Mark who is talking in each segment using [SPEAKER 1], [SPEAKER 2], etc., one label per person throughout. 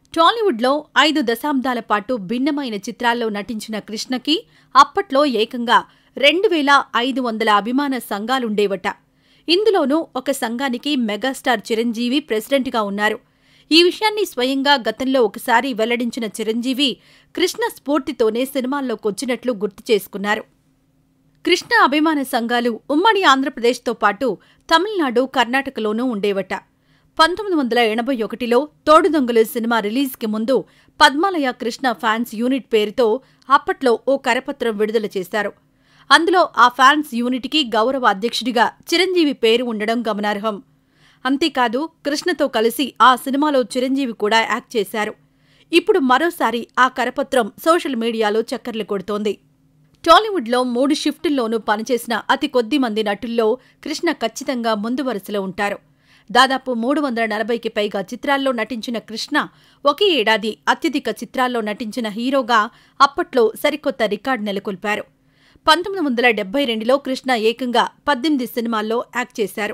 [SPEAKER 1] టాలీవుడ్లో ఐదు దశాబ్దాల పాటు భిన్నమైన చిత్రాల్లో నటించిన కృష్ణకి అప్పట్లో ఏకంగా రెండు వేల ఐదు వందల అభిమాన సంఘాలుండేవట ఇందులోనూ ఒక సంఘానికి మెగాస్టార్ చిరంజీవి ప్రెసిడెంట్గా ఉన్నారు ఈ విషయాన్ని స్వయంగా గతంలో ఒకసారి వెల్లడించిన చిరంజీవి కృష్ణ స్ఫూర్తితోనే సినిమాల్లోకొచ్చినట్లు గుర్తు చేసుకున్నారు కృష్ణ అభిమాన సంఘాలు ఉమ్మడి ఆంధ్రప్రదేశ్తో పాటు తమిళనాడు కర్ణాటకలోనూ ఉండేవట పంతొమ్మిది వందల ఎనభై ఒకటిలో తోడుదొంగలు సినిమా రిలీజ్కి ముందు పద్మాలయ కృష్ణ ఫ్యాన్స్ యూనిట్ పేరుతో అప్పట్లో ఓ కరపత్రం విడుదల చేశారు అందులో ఆ ఫ్యాన్స్ యూనిట్కి గౌరవ అధ్యక్షుడిగా చిరంజీవి పేరు ఉండడం గమనార్హం అంతేకాదు కృష్ణతో కలిసి ఆ సినిమాలో చిరంజీవి కూడా యాక్ట్ చేశారు ఇప్పుడు మరోసారి ఆ కరపత్రం సోషల్ మీడియాలో చక్కర్లు కొడుతోంది టాలీవుడ్లో మూడు షిఫ్టుల్లోనూ పనిచేసిన అతి కొద్ది మంది నటుల్లో కృష్ణ ఖచ్చితంగా ముందు వరుసలో ఉంటారు దాదాపు మూడు వందల నలభైకి పైగా చిత్రాల్లో నటించిన కృష్ణ ఒకే ఏడాది అత్యధిక చిత్రాల్లో నటించిన హీరోగా అప్పట్లో సరికొత్త రికార్డు నెలకొల్పారు పంతొమ్మిది వందల డెబ్బై రెండులో కృష్ణ ఏకంగా పద్దెనిమిది సినిమాల్లో యాక్ట్ చేశారు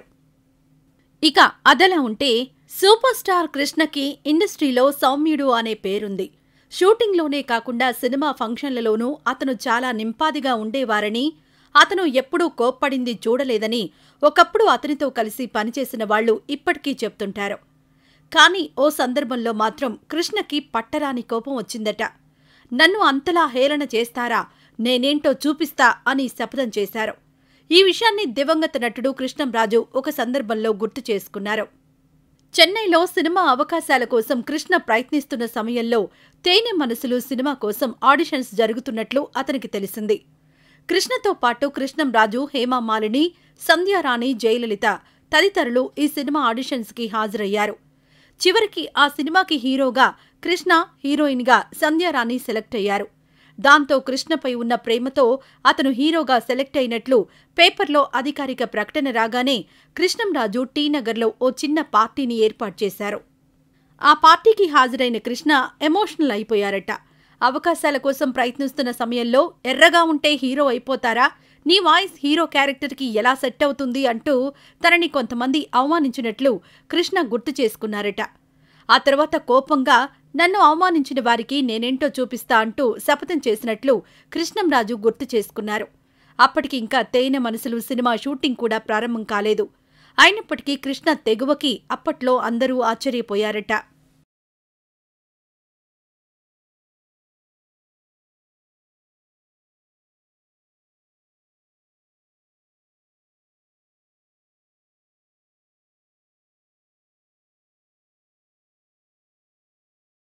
[SPEAKER 1] ఇక అదలా ఉంటే సూపర్ స్టార్ కృష్ణకి ఇండస్ట్రీలో సౌమ్యుడు అనే పేరుంది షూటింగ్లోనే కాకుండా సినిమా ఫంక్షన్లలోనూ అతను చాలా నింపాదిగా ఉండేవారని అతను ఎప్పుడూ కోప్పడింది చూడలేదని ఒకప్పుడు అతనితో కలిసి పనిచేసిన వాళ్లు ఇప్పటికీ చెప్తుంటారు కానీ ఓ సందర్భంలో మాత్రం కృష్ణకి పట్టరాని కోపం వచ్చిందట నన్ను అంతలా హేళన చేస్తారా నేనేంటో చూపిస్తా అని శపథం చేశారు ఈ విషయాన్ని దివంగత నటుడు కృష్ణంరాజు ఒక సందర్భంలో గుర్తు చేసుకున్నారు చెన్నైలో సినిమా అవకాశాల కోసం కృష్ణ ప్రయత్నిస్తున్న సమయంలో తేనె మనసులు సినిమా కోసం ఆడిషన్స్ జరుగుతున్నట్లు అతనికి తెలిసింది కృష్ణతో పాటు కృష్ణంరాజు హేమామాలిని సంధ్యారాణి జయలలిత తదితరులు ఈ సినిమా ఆడిషన్స్కి హాజరయ్యారు చివరికి ఆ సినిమాకి హీరోగా కృష్ణ హీరోయిన్గా సంధ్యారాణి సెలెక్ట్ అయ్యారు దాంతో కృష్ణపై ఉన్న ప్రేమతో అతను హీరోగా సెలెక్ట్ అయినట్లు పేపర్లో అధికారిక ప్రకటన రాగానే కృష్ణంరాజు టీనగర్లో ఓ చిన్న పార్టీని ఏర్పాటు చేశారు ఆ పార్టీకి హాజరైన కృష్ణ ఎమోషనల్ అయిపోయారట అవకాశాల కోసం ప్రయత్నిస్తున్న సమయంలో ఎర్రగా ఉంటే హీరో అయిపోతారా నీ వాయిస్ హీరో క్యారెక్టర్కి ఎలా సెట్ అవుతుంది అంటూ తనని కొంతమంది అవమానించినట్లు కృష్ణ గుర్తు చేసుకున్నారట ఆ తర్వాత కోపంగా నన్ను అవమానించిన వారికి నేనేంటో చూపిస్తా అంటూ శపథం చేసినట్లు కృష్ణంరాజు గుర్తు చేసుకున్నారు అప్పటికి ఇంకా తేనె మనసులు సినిమా షూటింగ్ కూడా ప్రారంభం కాలేదు అయినప్పటికీ కృష్ణ తెగువకి అప్పట్లో అందరూ ఆశ్చర్యపోయారట